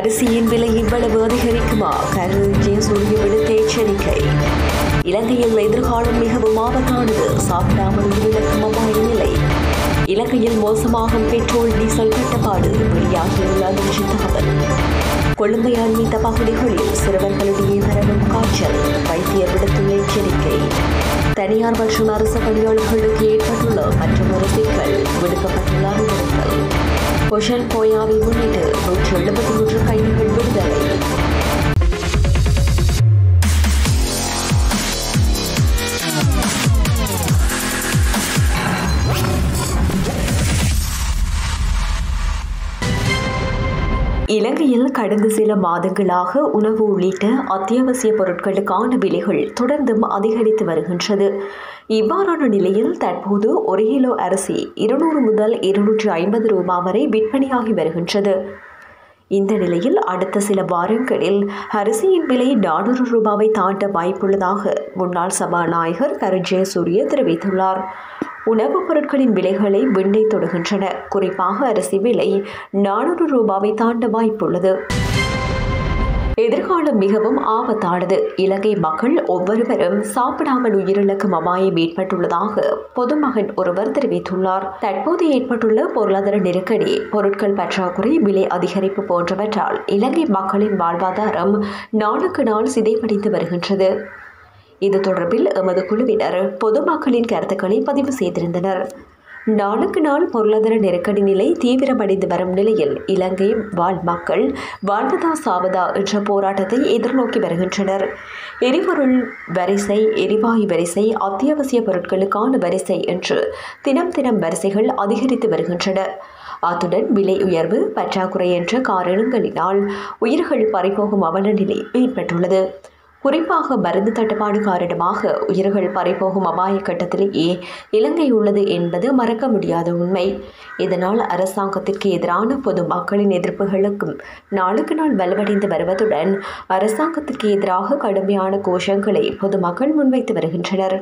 அரிசியின் விலை இவ்வளவு அதிகரிக்குமா கரு ஜெயசூரிய விடுத்த எச்சரிக்கை இலங்கையில் எதிர்காலம் மிகவும் ஆபத்தானது சாப்பிடாமல் உயிரிழக்கும் அபாய நிலை இலங்கையில் மோசமாகும் பெட்ரோல் டீசல் கட்டுப்பாடு வெளியாகியுள்ள அதிர்ச்சி தகவல் கொழும்பை அண்மித்த பகுதிகளில் சிறுவர்களிடையே பரவும் காய்ச்சல் வைத்தியர் விடுத்துள்ள எச்சரிக்கை தனியார் மற்றும் அரசு பணியாளர்களுக்கு ஏற்பட்டுள்ள மற்றொரு சிக்கல் விடுக்கப்பட்டுள்ள அறிவுறுத்தல் கொஷன் போயாவை முன்னிட்டு நூற்றி எழுபத்தி மூன்று கைதிகள் விடுதலை இலங்கையில் கடந்த சில மாதங்களாக உணவு உள்ளிட்ட அத்தியாவசிய பொருட்களுக்கான விலைகள் தொடர்ந்தும் அதிகரித்து வருகின்றது இவ்வாறான நிலையில் தற்போது ஒரு கிலோ அரிசி இருநூறு முதல் இருநூற்று ஐம்பது ரூபாய் வரை விற்பனையாகி வருகின்றது இந்த நிலையில் அடுத்த சில வாரங்களில் அரிசியின் விலை நானூறு ரூபாவை தாண்ட வாய்ப்புள்ளதாக முன்னாள் சபாநாயகர் கருஜய சூரிய தெரிவித்துள்ளார் உணவுப் பொருட்களின் விலைகளை விண்ணை தொடுகின்றன குறிப்பாக அரிசி விலை நானூறு ரூபாவை தாண்ட வாய்ப்புள்ளது எதிர்காலம் மிகவும் ஆபத்தானது இலங்கை மக்கள் ஒவ்வொருவரும் சாப்பிடாமல் உயிரிழக்கும் அபாயம் ஏற்பட்டுள்ளதாக பொதுமகன் ஒருவர் தெரிவித்துள்ளார் தற்போது ஏற்பட்டுள்ள பொருளாதார நெருக்கடி பொருட்கள் பற்றாக்குறை விலை அதிகரிப்பு போன்றவற்றால் இலங்கை மக்களின் வாழ்வாதாரம் நாளுக்கு நாள் சிதைவடைந்து வருகின்றது இது தொடர்பில் எமது குழுவினர் பொதுமக்களின் கருத்துக்களை பதிவு செய்திருந்தனர் நாளுக்கு நாள் பொருளாதார நெருக்கடி நிலை தீவிரமடைந்து வரும் நிலையில் இலங்கை வாழ் மக்கள் வாழ்வதா சாவதா என்ற போராட்டத்தை எதிர்நோக்கி வருகின்றனர் எரிபொருள் வரிசை எரிவாயு வரிசை அத்தியாவசிய பொருட்களுக்கான வரிசை என்று தினம் தினம் வரிசைகள் அதிகரித்து வருகின்றன அத்துடன் விலை உயர்வு பற்றாக்குறை என்ற காரணங்களினால் உயிர்கள் பறிபோகும் அவல நிலை ஏற்பட்டுள்ளது குறிப்பாக மருந்து தட்டுப்பாடு காரணமாக உயிர்கள் பறிபோகும் அபாய கட்டத்திலேயே இலங்கை உள்ளது என்பது மறக்க முடியாத உண்மை இதனால் அரசாங்கத்திற்கு எதிரான பொது மக்களின் எதிர்ப்புகளுக்கும் நாளுக்கு நாள் வலுவடைந்து வருவதுடன் அரசாங்கத்திற்கு எதிராக கடுமையான கோஷங்களை பொதுமக்கள் முன்வைத்து வருகின்றனர்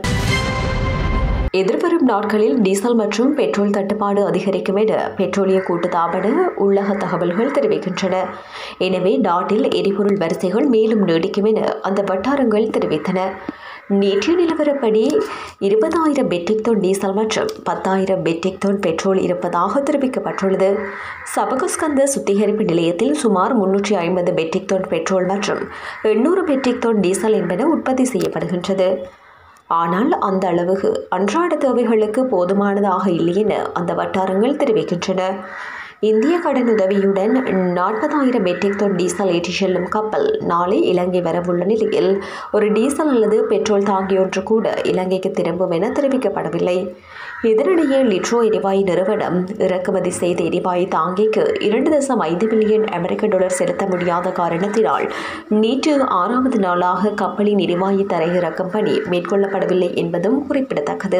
எதிர்வரும் நாட்களில் டீசல் மற்றும் பெட்ரோல் தட்டுப்பாடு அதிகரிக்கும் என பெட்ரோலிய கூட்டுத்தாபன உள்ளக தகவல்கள் தெரிவிக்கின்றன எனவே நாட்டில் எரிபொருள் வரிசைகள் மேலும் நீடிக்கும் என அந்த வட்டாரங்கள் தெரிவித்தன நேற்றைய நிலவரப்படி இருபதாயிரம் மெட்ரிக் டன் டீசல் மற்றும் பத்தாயிரம் மெட்ரிக் டன் பெட்ரோல் இருப்பதாக தெரிவிக்கப்பட்டுள்ளது சபகஸ்கந்த சுத்திகரிப்பு நிலையத்தில் சுமார் முன்னூற்றி ஐம்பது மெட்ரிக் டன் பெட்ரோல் மற்றும் எண்ணூறு மெட்ரிக் டன் டீசல் என்பன உற்பத்தி செய்யப்படுகின்றது ஆனால் அந்த அளவுக்கு அன்றாட தேவைகளுக்கு போதுமானதாக இல்லை என அந்த வட்டாரங்கள் தெரிவிக்கின்றன இந்திய கடன் உதவியுடன் நாற்பதாயிரம் மெட்ரிக் டன் டீசல் ஏற்றி செல்லும் கப்பல் நாளை இலங்கை வரவுள்ள நிலையில் ஒரு டீசல் அல்லது பெட்ரோல் தாங்கியொன்று கூட இலங்கைக்கு திரும்பும் என தெரிவிக்கப்படவில்லை இதனிடையே லிட்ரோ எரிவாயு நிறுவனம் இறக்குமதி செய்த எரிவாயு தாங்கிக்கு இரண்டு தசம் ஐந்து மில்லியன் அமெரிக்க டாலர் செலுத்த முடியாத காரணத்தினால் நேற்று ஆறாவது நாளாக கப்பலின் எரிவாயு தரையிறக்கும் பணி மேற்கொள்ளப்படவில்லை என்பதும் குறிப்பிடத்தக்கது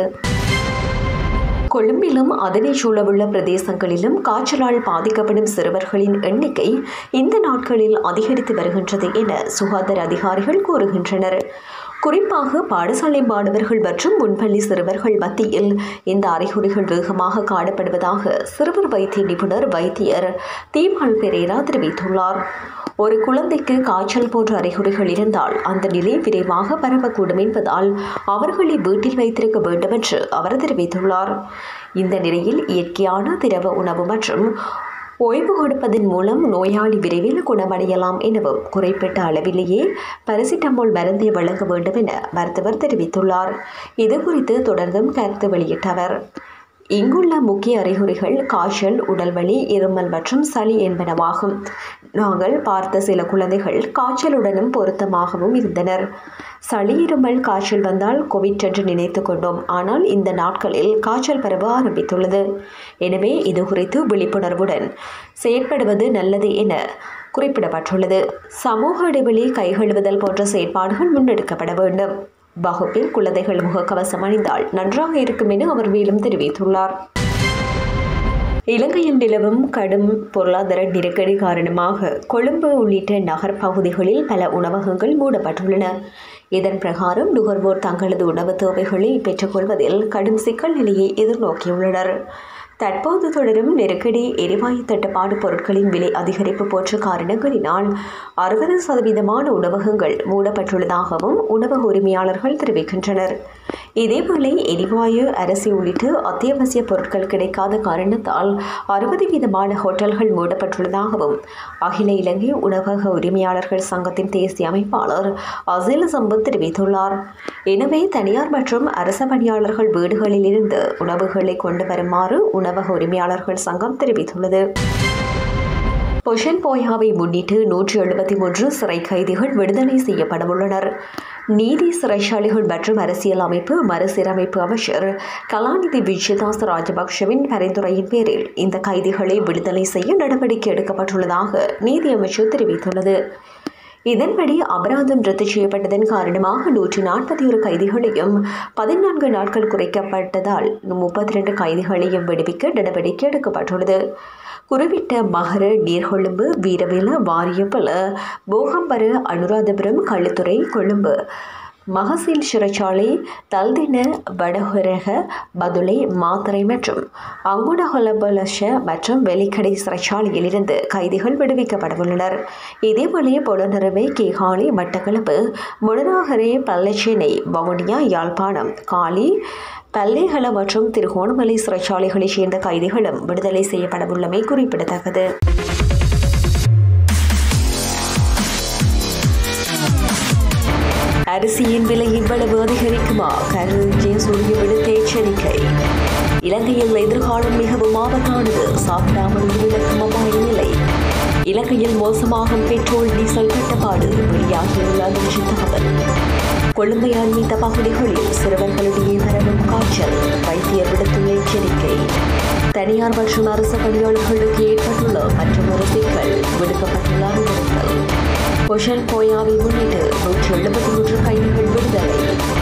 கொழும்பிலும் அதனை சூழவுள்ள பிரதேசங்களிலும் காய்ச்சலால் பாதிக்கப்படும் சிறுவர்களின் எண்ணிக்கை இந்த நாட்களில் அதிகரித்து வருகின்றது என சுகாதார அதிகாரிகள் கூறுகின்றனர் குறிப்பாக பாடசாலை மாணவர்கள் மற்றும் முன்பள்ளி சிறுவர்கள் மத்தியில் இந்த அறிகுறிகள் வேகமாக காணப்படுவதாக சிறுவர் வைத்திய நிபுணர் வைத்தியர் தீமால் பெரேரா தெரிவித்துள்ளார் ஒரு குழந்தைக்கு காய்ச்சல் போன்ற அறிகுறிகள் இருந்தால் அந்த நிலை விரைவாக பரவக்கூடும் என்பதால் அவர்களை வீட்டில் வைத்திருக்க வேண்டும் என்று அவர் தெரிவித்துள்ளார் இந்த நிலையில் இயற்கையான திரவ உணவு மற்றும் ஓய்வு கொடுப்பதன் மூலம் நோயாளி விரைவில் குணமடையலாம் எனவும் குறிப்பிட்ட அளவிலேயே பரசிட்டமோல் மருந்தை வழங்க வேண்டும் என மருத்துவர் தெரிவித்துள்ளார் இது குறித்து தொடர்ந்தும் கருத்து வெளியிட்டவர் இங்குள்ள முக்கிய அறிகுறிகள் காய்ச்சல் உடல்வலி இருமல் மற்றும் சளி என்பனவாகும் நாங்கள் பார்த்த சில குழந்தைகள் காய்ச்சலுடனும் பொருத்தமாகவும் இருந்தனர் சளி இருமல் காய்ச்சல் வந்தால் கோவிட் என்று நினைத்து கொண்டோம் ஆனால் இந்த நாட்களில் காய்ச்சல் பரவ ஆரம்பித்துள்ளது எனவே இது குறித்து விழிப்புணர்வுடன் செயற்படுவது நல்லது என குறிப்பிடப்பட்டுள்ளது சமூக இடைவெளி கைகழுவுதல் போன்ற செயற்பாடுகள் முன்னெடுக்கப்பட வேண்டும் வகுப்பில் குழந்தைகள் முகக்கவசம் அணிந்தால் நன்றாக இருக்கும் என அவர் மேலும் தெரிவித்துள்ளார் இலங்கையில் நிலவும் கடும் பொருளாதார நெருக்கடி காரணமாக கொழும்பு உள்ளிட்ட நகர் பகுதிகளில் பல உணவகங்கள் மூடப்பட்டுள்ளன இதன் பிரகாரம் நுகர்வோர் தங்களது உணவு தேவைகளை பெற்றுக்கொள்வதில் கடும் சிக்கல் நிலையை எதிர்நோக்கியுள்ளனர் தற்போது தொடரும் நெருக்கடி எரிவாயு தட்டுப்பாடு பொருட்களின் விலை அதிகரிப்பு போன்ற காரணங்களினால் அறுபது சதவீதமான உணவகங்கள் மூடப்பட்டுள்ளதாகவும் உணவக உரிமையாளர்கள் தெரிவிக்கின்றனர் இதேவேளை எரிவாயு அரிசி உள்ளிட்ட அத்தியாவசிய பொருட்கள் கிடைக்காத காரணத்தால் அறுபது வீதமான ஹோட்டல்கள் மூடப்பட்டுள்ளதாகவும் அகில இலங்கை உணவக உரிமையாளர்கள் சங்கத்தின் தேசிய அமைப்பாளர் அசில சம்பத் தெரிவித்துள்ளார் எனவே தனியார் மற்றும் அரச பணியாளர்கள் வீடுகளில் இருந்து உணவுகளை கொண்டு வருமாறு உணவக உரிமையாளர்கள் சங்கம் தெரிவித்துள்ளது பொஷன் போயாவை முன்னிட்டு நூற்றி எழுபத்தி மூன்று சிறை கைதிகள் விடுதலை செய்யப்படவுள்ளனர் நீதி சிறைச்சாலைகள் மற்றும் அரசியல் அமைப்பு மறுசீரமைப்பு அமைச்சர் கலாநிதி விஜயதாஸ் ராஜபக்ஷவின் பரிந்துரையின் பேரில் இந்த கைதிகளை விடுதலை செய்ய நடவடிக்கை எடுக்கப்பட்டுள்ளதாக நீதி அமைச்சர் தெரிவித்துள்ளது இதன்படி அபராதம் ரத்து செய்யப்பட்டதன் காரணமாக நூற்றி நாற்பத்தி ஒரு கைதிகளையும் பதினான்கு நாட்கள் குறைக்கப்பட்டதால் முப்பத்தி ரெண்டு கைதிகளையும் விடுவிக்க நடவடிக்கை எடுக்கப்பட்டுள்ளது குறிப்பிட்ட மகர நீர்கொழும்பு வீரவேல வாரியப்பல போகம்பர அனுராதபுரம் களுத்துறை கொழும்பு மகசீல் சிறைச்சாலை தல்தின வடகுரக பதுளை மாத்தறை மற்றும் அங்குடஹொலபலஷ மற்றும் வெலிக்கடை சிறைச்சாலையில் இருந்து கைதிகள் விடுவிக்கப்படவுள்ளனர் இதேவேளை பொலனறுவை கேகாலி மட்டக்களப்பு முடநாகரே பல்லச்சேனை வவுனியா யாழ்ப்பாணம் காலி பல்லேகல மற்றும் திருகோணமலை சிறைச்சாலைகளைச் சேர்ந்த கைதிகளும் விடுதலை செய்யப்படவுள்ளமை குறிப்பிடத்தக்கது அரிசியின் விலை இவ்வளவு அதிகரிக்குமா கரு ஜெயசூரிய விடுத்த எச்சரிக்கை இலங்கையில் எதிர்காலம் மிகவும் ஆபத்தானது சாப்பிடாமல் உயிரிழக்கும் அபாய நிலை இலங்கையில் மோசமாகும் பெட்ரோல் டீசல் கட்டுப்பாடு வெளியாகியுள்ள அதிர்ச்சி தகவல் கொழும்பை அண்மித்த பகுதிகளில் சிறுவர்களிடையே பரவும் காய்ச்சல் வைத்தியர் விடுத்துள்ள எச்சரிக்கை தனியார் மற்றும் அரசு பணியாளர்களுக்கு ஏற்பட்டுள்ள மற்றொரு சிக்கல் விடுக்கப்பட்டுள்ள அறிவுறுத்தல் பொஷன் போயாவை முன்னிட்டு நூற்றி எழுபத்தி மூன்று கைதிகள் விடுதலை